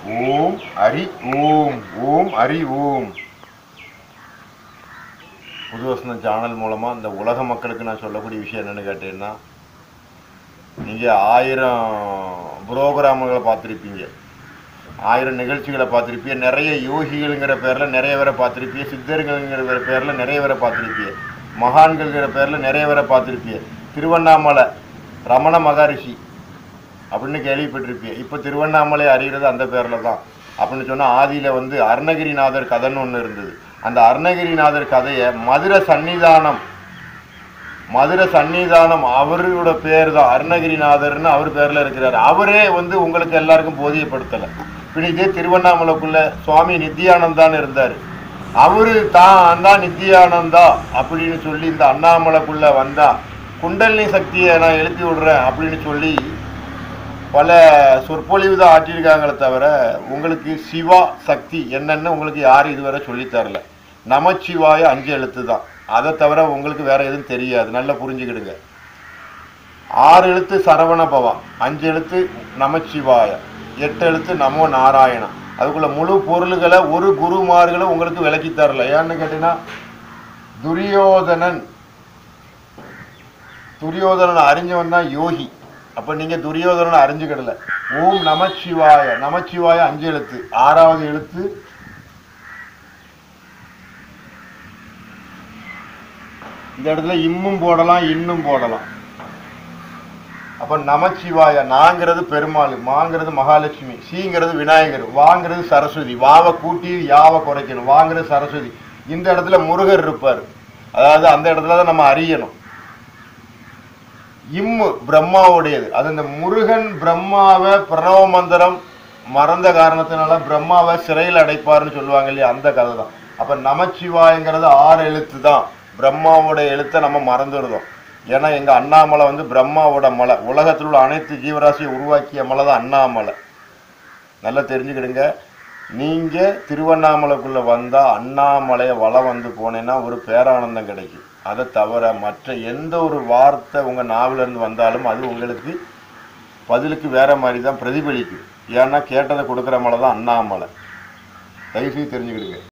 ஓம் Hari Om Om Hari Om Puthuvasanam channel மூலமாக இந்த உலக மக்களுக்கு நான் சொல்லக்கூடிய விஷயம் என்னன்னு கேட்டீங்கன்னா நீங்கள் ஆயிரம் புரோகிராம்களை பார்த்துருப்பீங்க ஆயிரம் நிகழ்ச்சிகளை பார்த்துருப்பீங்க நிறைய யோகிகள்ங்கிற பேரில் நிறைய பேரை பார்த்துருப்பீங்க சித்தர்கள்ங்கிற பேரில் நிறைய பேரை பார்த்துருப்பீங்க மகான்கள்ங்கிற பேரில் நிறைய பேரை பார்த்துருப்பீங்க திருவண்ணாமலை ரமண மகரிஷி அப்படின்னு கேள்விப்பட்டிருப்பீங்க இப்போ திருவண்ணாமலை அறிகிறது அந்த பேரில் தான் அப்படின்னு சொன்னால் ஆதியில் வந்து அருணகிரிநாதர் கதைன்னு ஒன்று இருந்தது அந்த அருணகிரிநாதர் கதையை மதுரை சன்னிதானம் மதுரை சன்னிதானம் அவரோட பேர் தான் அருணகிரிநாதர்னு அவர் பேரில் இருக்கிறார் அவரே வந்து உங்களுக்கு எல்லாருக்கும் போதியப்படுத்தலை பின் இதே திருவண்ணாமலைக்குள்ள சுவாமி நித்யானந்தான்னு இருந்தார் அவரு தான் தான் நித்யானந்தா அப்படின்னு சொல்லி இந்த அண்ணாமலைக்குள்ள வந்தா குண்டலினி சக்தியை நான் எழுப்பி விடுறேன் அப்படின்னு சொல்லி பல சொற்பொழிவு தான் ஆற்றியிருக்காங்களே தவிர உங்களுக்கு சிவா சக்தி என்னன்னு உங்களுக்கு யாரும் இதுவரை சொல்லித் தரல நமச்சிவாய அஞ்சு எழுத்து தான் அதை தவிர உங்களுக்கு வேற எதுவும் தெரியாது நல்லா புரிஞ்சுக்கிடுங்க ஆறு எழுத்து சரவண பவா அஞ்சு எழுத்து நமச்சிவாய எட்டு எழுத்து நமோ நாராயணா அதுக்குள்ள முழு பொருள்களை ஒரு குருமார்களை உங்களுக்கு விளக்கி தரல ஏன்னு கேட்டீங்கன்னா துரியோதனன் துரியோதனன் அறிஞ்சவன் தான் யோகி அப்ப நீங்க துரியோதனனை அறிஞ்சுக்கிடல ஓம் நமச்சிவாய நமச்சிவாய அஞ்சு எழுத்து ஆறாவது எழுத்து இந்த இடத்துல இம்மும் போடலாம் இன்னும் போடலாம் அப்ப நமச்சிவாய நாங்கிறது பெருமாள் மாங்கிறது மகாலட்சுமி சீங்கிறது விநாயகர் வாங்கிறது சரஸ்வதி வாவை கூட்டி யாவை குறைக்கணும் வாங்கிறது சரஸ்வதி இந்த இடத்துல முருகர் இருப்பார் அதாவது அந்த இடத்துல தான் நம்ம அறியணும் இம்மு பிரம்மாவுடையது அது இந்த முருகன் பிரம்மாவை பிரணவ மந்திரம் மறந்த காரணத்தினால பிரம்மாவை சிறையில் அடைப்பாருன்னு சொல்லுவாங்க இல்லையா அந்த கதை தான் அப்ப நமச்சிவாயங்கிறது ஆறு எழுத்து தான் பிரம்மாவோட எழுத்தை நம்ம மறந்துடுறோம் ஏன்னா எங்க அண்ணாமலை வந்து பிரம்மாவோட மலை உலகத்தில் உள்ள அனைத்து ஜீவராசியை உருவாக்கிய மலை தான் அண்ணாமலை நல்லா தெரிஞ்சுக்கிடுங்க நீங்க திருவண்ணாமலைக்குள்ள வந்தா அண்ணாமலையை வளம் வந்து போனேன்னா ஒரு பேரானந்தம் கிடைக்கும் அதை தவிர மற்ற எந்த ஒரு வார்த்தை உங்க நாவில இருந்து வந்தாலும் அது உங்களுக்கு பதிலுக்கு வேற மாதிரி தான் பிரதிபலிக்கும் ஏன்னா கேட்டதை கொடுக்குற மலை தான் அண்ணாமலை தயவுசெய்து தெரிஞ்சுக்கிடுங்க